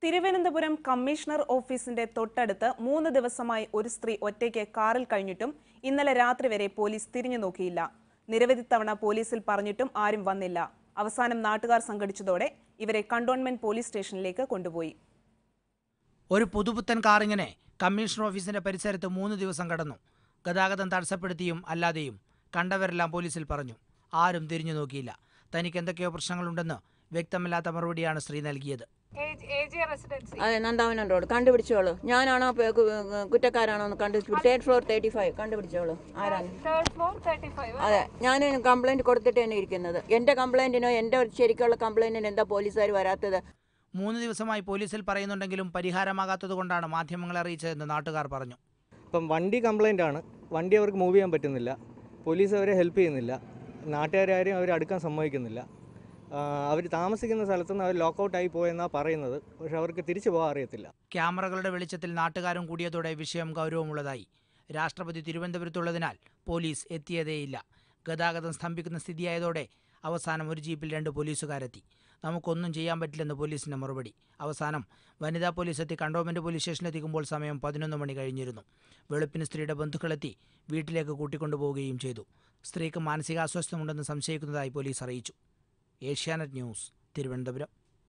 Thiruvananthapuram commissioner ഓഫീസിന്റെ തൊട്ടടുത്ത് മൂന്ന് ദിവസമായി ഒരു സ്ത്രീ ഒറ്റയ്ക്ക് കാറിൽ കഴിഞ്ഞിട്ടും ഇന്നലെ രാത്രി വരെ പോലീസ് തിരിഞ്ഞു നോക്കിയില്ല നിരവധി തവണ പോലീസിൽ പറഞ്ഞിട്ടും ആരും വന്നില്ല അവസാനം നാട്ടുകാർ സംഘടിച്ചതോടെ ഇവരെ കണ്ടോൺമെന്റ് പോലീസ് സ്റ്റേഷനിലേക്ക് കൊണ്ടുപോയി ഒരു പുതുപുത്തൻ കാറിങ്ങനെ കമ്മീഷണർ ഓഫീസിന്റെ പരിസരത്ത് മൂന്ന് ദിവസം കടന്നു ഗതാഗതം തടസ്സപ്പെടുത്തിയും അല്ലാതെയും കണ്ടവരെല്ലാം പോലീസിൽ പറഞ്ഞു ആരും തിരിഞ്ഞു നോക്കിയില്ല തനിക്ക് എന്തൊക്കെയോ പ്രശ്നങ്ങളുണ്ടെന്ന് വ്യക്തമല്ലാത്ത മറുപടിയാണ് സ്ത്രീ നൽകിയത് റെസിഡൻസി അതെ നന്ദാവനം റോഡ് കണ്ടുപിടിച്ചോളൂ ഞാനാണോ പ- കു- കുറ്റക്കാരാണോ എന്ന് കണ്ടുപിടിച്ചു തേർഡ് ഫ്ലോർ തേർട്ടി ഫൈവ് കണ്ടുപിടിച്ചോളൂ ആരാണ് തേർഡ് ഫ്ലോർ തേർട്ടി ഫൈവ് അതെ ഞാൻ കംപ്ലൈന്റ് കൊടുത്തിട്ട് തന്നെ ഇരിക്കുന്നത് എന്റെ കംപ്ലൈന്റിനോ എന്റെ ശരിക്കുള്ള കംപ്ലൈന്റിന് എന്താ പോലീസുകാർ വരാത്തത് മൂന്ന് ദിവസമായി പോലീസിൽ പറയുന്നുണ്ടെങ്കിലും പരിഹാരമാകാത്തതുകൊണ്ടാണ് മാധ്യമങ്ങളെ അറിയിച്ചതെന്ന് നാട്ടുകാർ പറഞ്ഞു ഇപ്പം വണ്ടി കംപ്ലൈൻ്റ് ആണ് വണ്ടി അവർക്ക് മൂവ് ചെയ്യാൻ പറ്റുന്നില്ല പോലീസ് അവരെ ഹെൽപ്പ് ചെയ്യുന്നില്ല നാട്ടുകാരും അവർ അടുക്കാൻ സമ്മതിക്കുന്നില്ല അവർ താമസിക്കുന്ന സ്ഥലത്തുനിന്ന് അവർ ലോക്കൗട്ട് ആയി പോയെന്നാണ് പറയുന്നത് പക്ഷെ അവർക്ക് തിരിച്ചു പോകാൻ അറിയത്തില്ല ക്യാമറകളുടെ വെളിച്ചത്തിൽ നാട്ടുകാരും കൂടിയതോടെ വിഷയം ഗൗരവമുള്ളതായി രാഷ്ട്രപതി തിരുവനന്തപുരത്തുള്ളതിനാൽ പോലീസ് എത്തിയതേയില്ല ഗതാഗതം സ്തംഭിക്കുന്ന സ്ഥിതിയായതോടെ അവസാനം ഒരു ജീപ്പിൽ രണ്ട് പോലീസുകാരെത്തി നമുക്കൊന്നും ചെയ്യാൻ പറ്റില്ലെന്ന് പോലീസിന്റെ മറുപടി അവസാനം വനിതാ പോലീസ് എത്തി കണ്ടോൺമെന്റ് പോലീസ് സ്റ്റേഷനിലെത്തിക്കുമ്പോൾ സമയം പതിനൊന്ന് മണി കഴിഞ്ഞിരുന്നു വെളുപ്പിന് സ്ത്രീയുടെ ബന്ധുക്കളെത്തി വീട്ടിലേക്ക് കൂട്ടിക്കൊണ്ടുപോവുകയും ചെയ്തു സ്ത്രീക്ക് മാനസികാസ്വാസ്ഥ്യമുണ്ടെന്ന് സംശയിക്കുന്നതായി പോലീസ് അറിയിച്ചു ഏഷ്യാനെറ്റ് ന്യൂസ് തിരുവനന്തപുരം